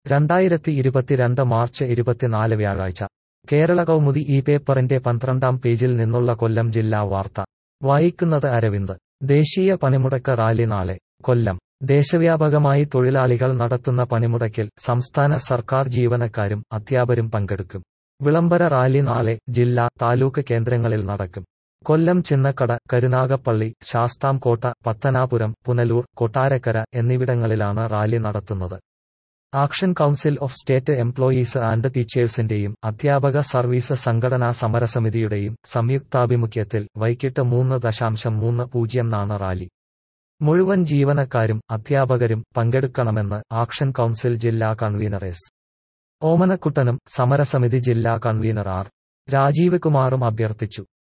രണ്ടായിരത്തി ഇരുപത്തിരണ്ട് മാർച്ച് ഇരുപത്തിനാല് വ്യാഴാഴ്ച കേരള കൗമുദി ഈ പേപ്പറിന്റെ പന്ത്രണ്ടാം പേജിൽ നിന്നുള്ള കൊല്ലം ജില്ലാ വാർത്ത വായിക്കുന്നത് അരവിന്ദ് ദേശീയ പണിമുടക്ക് റാലി നാളെ കൊല്ലം ദേശവ്യാപകമായി തൊഴിലാളികൾ നടത്തുന്ന പണിമുടക്കിൽ സംസ്ഥാന സർക്കാർ ജീവനക്കാരും അധ്യാപകരും പങ്കെടുക്കും വിളംബര റാലി നാളെ ജില്ലാ താലൂക്ക് കേന്ദ്രങ്ങളിൽ നടക്കും കൊല്ലം ചിന്നക്കട കരുനാഗപ്പള്ളി ശാസ്താംകോട്ട പത്തനാപുരം പുനലൂർ കൊട്ടാരക്കര എന്നിവിടങ്ങളിലാണ് റാലി നടത്തുന്നത് action council of state employees and ടീച്ചേഴ്സിന്റെയും അധ്യാപക സർവീസ് സംഘടനാ സമരസമിതിയുടെയും സംയുക്താഭിമുഖ്യത്തിൽ വൈകിട്ട് മൂന്ന് ദശാംശം മൂന്ന് പൂജ്യം നാണ് റാലി മുഴുവൻ ജീവനക്കാരും അധ്യാപകരും പങ്കെടുക്കണമെന്ന് ആക്ഷൻ കൗൺസിൽ ജില്ലാ കൺവീനർ എസ് ഓമനക്കുട്ടനും സമരസമിതി ജില്ലാ കൺവീനർ ആർ രാജീവ് കുമാറും അഭ്യർത്ഥിച്ചു